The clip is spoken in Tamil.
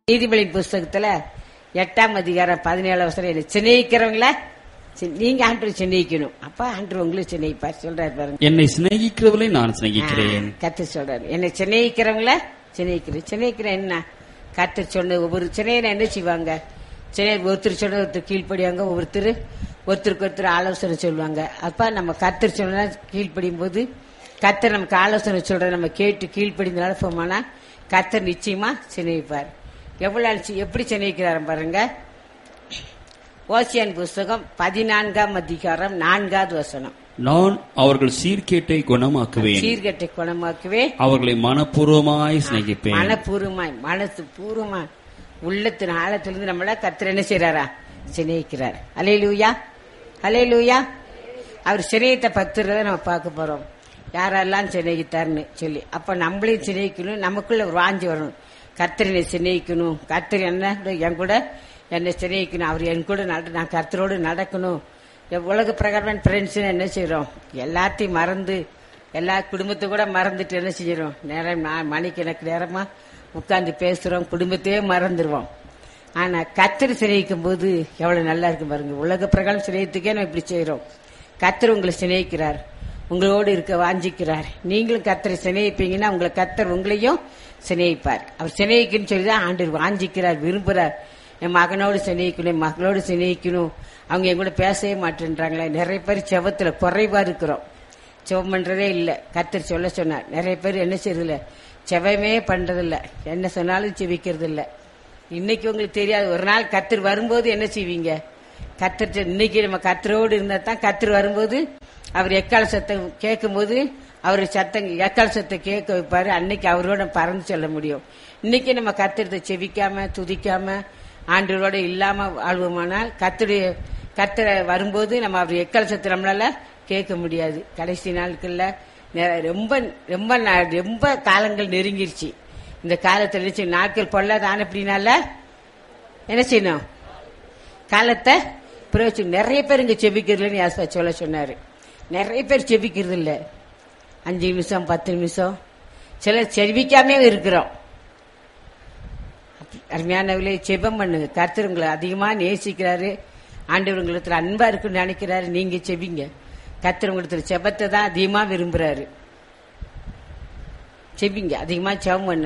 நீதிபதி புஸ்தகத்துல எட்டாம் அதிகாரம் பதினேழு வருஷம் என்ன சிநேகிக்கிறவங்கள சி- நீங்க ஆண்டு சிநேகிக்கணும் அப்ப ஆண்டு உங்களுக்கு சிநேகிப்பார் சொல்றாரு பாருங்க என்னை சிநேகிக்கிறவளை நான் சிநேகிக்கிறேன் கத்து சொல்றாரு என்னை சிநேகிக்கிறவங்கள சிநேகிக்கிறேன் சிநேகிக்கிற என்ன கத்து சொன்ன ஒவ்வொரு சினையனை என்ன செய்வாங்க சினை ஒருத்தர் சொன்ன ஒருத்தர் கீழ்ப்படியாங்க ஒருத்தர் ஒருத்தருக்கு ஒருத்தர் ஆலோசனை சொல்லுவாங்க அப்ப நம்ம கத்தர் சொன்னா கீழ்ப்படியும் போது கத்தர் நமக்கு ஆலோசனை சொல்ற நம்ம கேட்டு கீழ்ப்படிந்தனால போமானா கத்தர் நிச்சயமா சிநேகிப்பார் எவ்வளவு அழிச்சு- எப்படி சிநேகிக்கிறாரு பாருங்க ஓசியன் புஸ்தகம் பதினான்காம் அதிகாரம் நான்காவது வசனம் நான் அவர்கள் சீர்கேட்டை குணமாக்குவேன் சீர்கட்டை குணமாக்கவே அவர்களை மனப்பூர்வமாய் சிநேகிப்பேன் மனப்பூர்வமாய் மனசு பூர்வமாய் உள்ளத்தின் ஆழத்திலிருந்து நம்மள கர்த்தர் என்ன செய்யறாரா சிநேகிக்கிறார் அலையிலூயா அலையிலூயா அவர் சிநேகித்த பக்தரை நம்ம பார்க்க போறோம் யாரெல்லாம் சிநேகித்தார்னு சொல்லி அப்ப நம்மளையும் சிநேகிக்கணும் நமக்குள்ள ஒரு வாஞ்சி வரணும் கர்த்தரனை சிநேகிக்கணும் கர்த்தர் என்ன என் கூட என்னை சிநேகிக்கணும் அவர் என் கூட நட நான் கர்த்தரோடு நடக்கணும் என் உலக பிரகாரம் ஃப்ரெண்ட்ஸ் என்ன செய்றோம் எல்லாத்தையும் மறந்து எல்லா குடும்பத்தை கூட மறந்துட்டு என்ன செய்யறோம் நேரம் நான் மணிக்கு எனக்கு நேரமா உட்கார்ந்து பேசுறோம் குடும்பத்தையே மறந்துடுவோம் ஆனா கத்தர் சிநேகிக்கும் போது எவ்வளவு நல்லா இருக்கு பாருங்க உலக பிரகாரம் சிநேகத்துக்கே நம்ம இப்படி செய்யறோம் கத்தர் உங்களை சிநேகிக்கிறார் உங்களோடு இருக்க வாஞ்சிக்கிறார் நீங்களும் கத்தரை சிநேகிப்பீங்கன்னா உங்களை கத்தர் உங்களையும் சிநேகிப்பார் அவர் சிநேகிக்குன்னு சொல்லி தான் ஆண்டு வாஞ்சிக்கிறார் விரும்புறார் என் மகனோடு சிநேகிக்கணும் என் மகளோடு சிநேகிக்கணும் அவங்க என் கூட பேசவே மாட்டேன்றாங்களே நிறைய பேர் செவத்துல குறைவா இருக்கிறோம் செவம் பண்றதே இல்ல கத்தர் சொல்ல சொன்னார் நிறைய பேர் என்ன செய்யறதில்ல செவமே பண்றதில்ல என்ன சொன்னாலும் செவிக்கிறது இல்ல இன்னைக்கு உங்களுக்கு தெரியாது ஒரு நாள் கத்தர் வரும்போது என்ன செய்வீங்க கத்தர் இன்னைக்கு நம்ம கத்தரோடு இருந்தா தான் கத்தர் வரும்போது அவர் எக்கால சத்தம் கேட்கும்போது அவர் சத்தம் எக்கால சத்தம் கேட்க வைப்பாரு அன்னைக்கு அவரோட பறந்து செல்ல முடியும் இன்னைக்கு நம்ம கத்திரத்தை செவிக்காம துதிக்காம ஆண்டவரோட இல்லாம வாழ்வோமானால் கத்துடைய கத்தரை வரும்போது நம்ம அவர் எக்கால சத்தம் நம்மளால கேட்க முடியாது கடைசி நாட்கள்ல நெ- ரொம்ப ரொம்ப நா- ரொம்ப காலங்கள் நெருங்கிருச்சு இந்த காலத்துல என்ன செய்யணும்? நாட்கள் பொல்லாதான அப்படின்னால என்ன செய்யணும் காலத்தை பிரயோஜனம் நிறைய பேர் இங்க செபிக்கிறதுலன்னு யாசா சொல்ல சொன்னாரு நிறைய பேர் செபிக்கிறது இல்ல அஞ்சு நிமிஷம் பத்து நிமிஷம் சிலர் செபிக்காமே இருக்கிறோம் அருமையானவர்களே செபம் பண்ணுங்க கர்த்தர் உங்களை அதிகமா நேசிக்கிறாரு ஆண்டவர் உங்களுக்கு அன்பா இருக்குன்னு நினைக்கிறாரு நீங்க செபிங்க கர்த்தர் உங்களுக்கு செபத்தை தான் அதிகமா விரும்புறாரு செபிங்க அதிகமா செபம் பண்ணுங்க